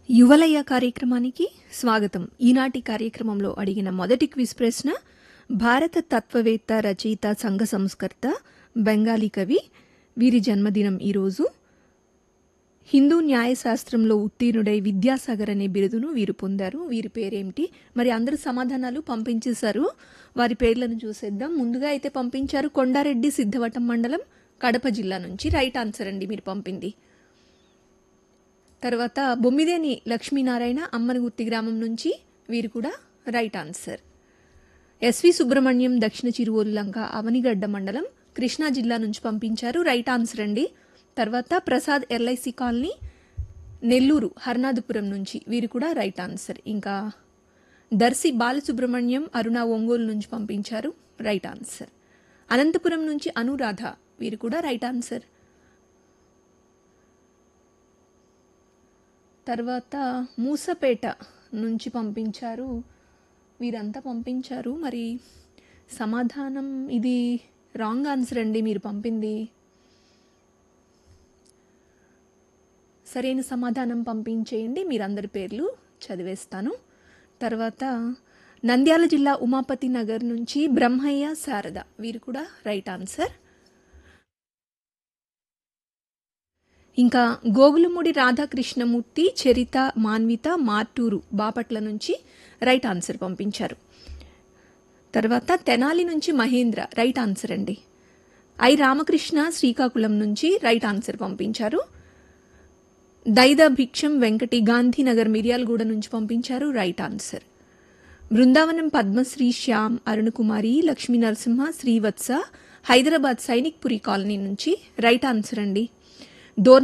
యువలయ కార్యక్రమానికి స్వాగతం ఈనాటి కార్యక్రమంలో అడిగిన మొదటి క్విజ్ ప్రశ్న భారత తత్వవేత్త రచయిత సంఘ సంస్కర్త బెంగాలీ కవి వీరి జన్మదినం ఈరోజు హిందూ న్యాయశాస్త్రంలో ఉత్తీర్ణుడై విద్యాసాగర్ అనే బిరుదును వీరు పొందారు వీరి పేరేమిటి మరి అందరూ సమాధానాలు పంపించేశారు వారి పేర్లను చూసేద్దాం ముందుగా అయితే పంపించారు కొండారెడ్డి సిద్ధవటం మండలం కడప జిల్లా నుంచి రైట్ ఆన్సర్ అండి మీరు పంపింది తర్వాత బొమ్మిదేని లక్ష్మీనారాయణ అమ్మనగుత్తి గ్రామం నుంచి వీరు కూడా రైట్ ఆన్సర్ ఎస్వి సుబ్రహ్మణ్యం దక్షిణ చిరువోలులంక అవనిగడ్డ మండలం కృష్ణా జిల్లా నుంచి పంపించారు రైట్ ఆన్సర్ అండి తర్వాత ప్రసాద్ ఎల్ఐసి కాలనీ నెల్లూరు హర్నాథపురం నుంచి వీరు కూడా రైట్ ఆన్సర్ ఇంకా దర్శి బాలసుబ్రహ్మణ్యం అరుణ ఒంగోలు నుంచి పంపించారు రైట్ ఆన్సర్ అనంతపురం నుంచి అనురాధ వీరు కూడా రైట్ ఆన్సర్ తర్వాత మూసపేట నుంచి పంపించారు వీరంతా పంపించారు మరి సమాధానం ఇది రాంగ్ ఆన్సర్ అండి మీరు పంపింది సరైన సమాధానం పంపించేయండి మీరందరి పేర్లు చదివేస్తాను తర్వాత నంద్యాల జిల్లా ఉమాపతి నగర్ నుంచి బ్రహ్మయ్య శారద వీరు కూడా రైట్ ఆన్సర్ ఇంకా గోగులమూడి రాధాకృష్ణమూర్తి చరిత మాన్విత మార్టూరు బాపట్ల నుంచి రైట్ ఆన్సర్ పంపించారు తర్వాత తెనాలి నుంచి మహేంద్ర రైట్ ఆన్సర్ అండి ఐ రామకృష్ణ శ్రీకాకుళం నుంచి రైట్ ఆన్సర్ పంపించారు దైద భిక్షం వెంకటి గాంధీనగర్ మిర్యాలగూడ నుంచి పంపించారు right answer Brindavanam Padmashri Shyam Arunakumari Lakshmi Narasimha Srivatsa Hyderabad Sainik Puri colony నుంచి రైట్ ఆన్సర్ అండి దోర్